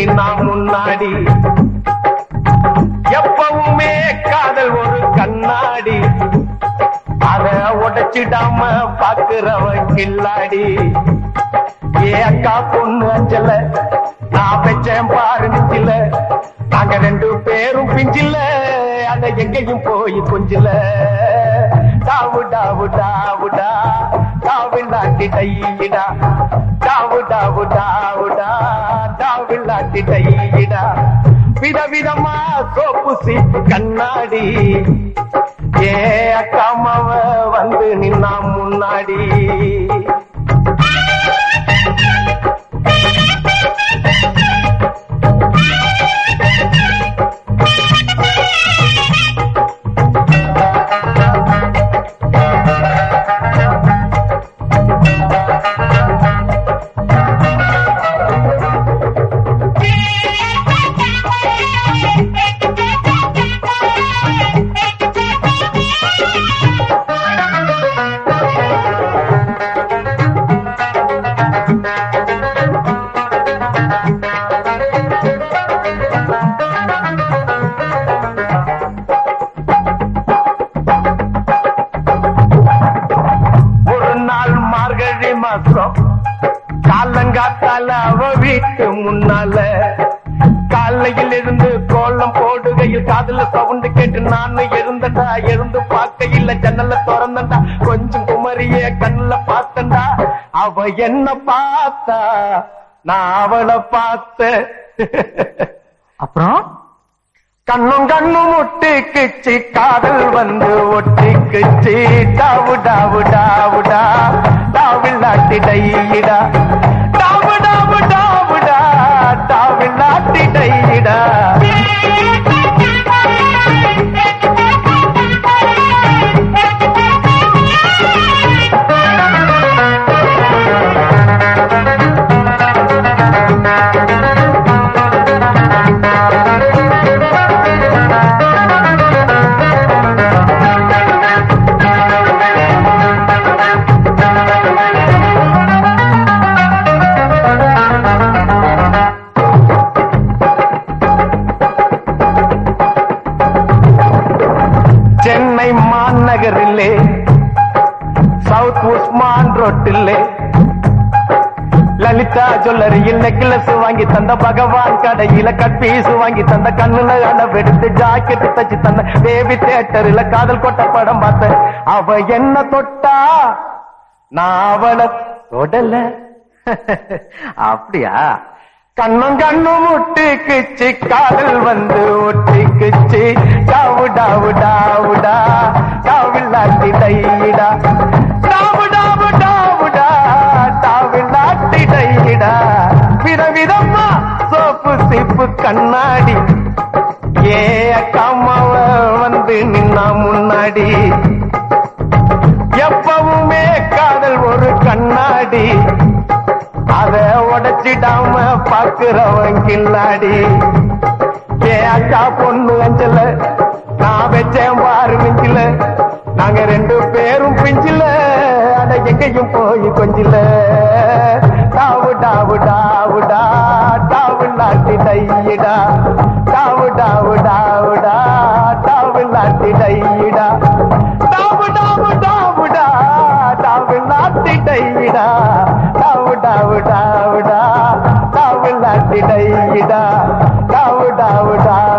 நின்னா முன்னாடி எப்பவுமே காதல் ஒரு கண்ணாடி அத உடைச்சிடாம பாக்குறவன் கில்லாடி ஏ அக்கா பொண்ணு அஞ்சல நான் பெச்சேன் பாரு நிச்சில நாங்க ரெண்டு பேரும் பிஞ்சில அத எங்கேயும் போய் கொஞ்சில டாவு டாவு டாவுடா டாவில்லாட்டி டையிடா டாவு டாவு டாவுடா டாவில்லாட்டி டையிடா விதவிதமா சோப்பு சீப்பு கண்ணாடி ஏ அக்கா மாவ வந்து நின்னா முன்னாடி ஒரு நாள் மார்கழி மாசம் காலங்காத்தால அவ வீட்டு முன்னால காலையில் இருந்து கோலம் போடுகையில் காதுல சவுண்டு கேட்டு நானு இருந்தடா இருந்து பார்க்கையில் ஜன்னல திறந்தண்டா கொஞ்சம் குமரிய கண்ணுல பார்த்தண்டா அவ என்ன பார்த்தா நான் அவளை பார்த்தேன் அப்புறம் கண்ணும் கண்ணும் ஒட்டிக்குச்சு காதல் வந்து ஒட்டிக்குச்சு டாவு டாவு டாவுடா டாவில்லாட்டி டையிடா டாவு டாவு டாவுடா டாவில்லாட்டி டையிடா சென்னை மாநகரிலே சவுத் உஸ்மான் ரோட்டிலே லலிதா ஜுவல்லரியில் நெக்லஸ் வாங்கி தந்த பகவான் கடையில கட் பீஸ் வாங்கி தந்த கண்ணுல அளவெடுத்து ஜாக்கெட் தச்சு தந்த தேவி தியேட்டர்ல காதல் கொட்ட படம் பார்த்த அவ என்ன தொட்டா நான் அவளை தொடல அப்படியா கண்ணும் கண்ணும் ஒட்டிக்குச்சு காதல் வந்து ஒட்டிக்குச்சு டாவு டாவு டாவுடா டாவில்லாட்டி டையிடா டாவு டாவு டாவுடா டாவில்லாட்டி டையிடா விதவிதமா சோப்பு சீப்பு கண்ணாடி ஏ அக்காமாவ வந்து நின்னா முன்னாடி எப்பவுமே காதல் ஒரு கண்ணாடி அத உடைச்சிடாம பாக்குறவன் கில்லாடி ஏ அக்கா பொண்ணு அஞ்சல நான் வச்சேன் பாரு மிஞ்சில நாங்க ரெண்டு பேரும் பிஞ்சில அட எங்கேயும் போய் கொஞ்சில டாவு டாவு டாவுடா டாவு நாட்டி டையிடா டாவு டாவு டாவுடா டாவு நாட்டி டையிடா டாவு டாவு டாவுடா டாவு நாட்டி டையிடா டாவு டாவு டாவுடா டாவு நாட்டி டையிடா டாவு டாவு டாவு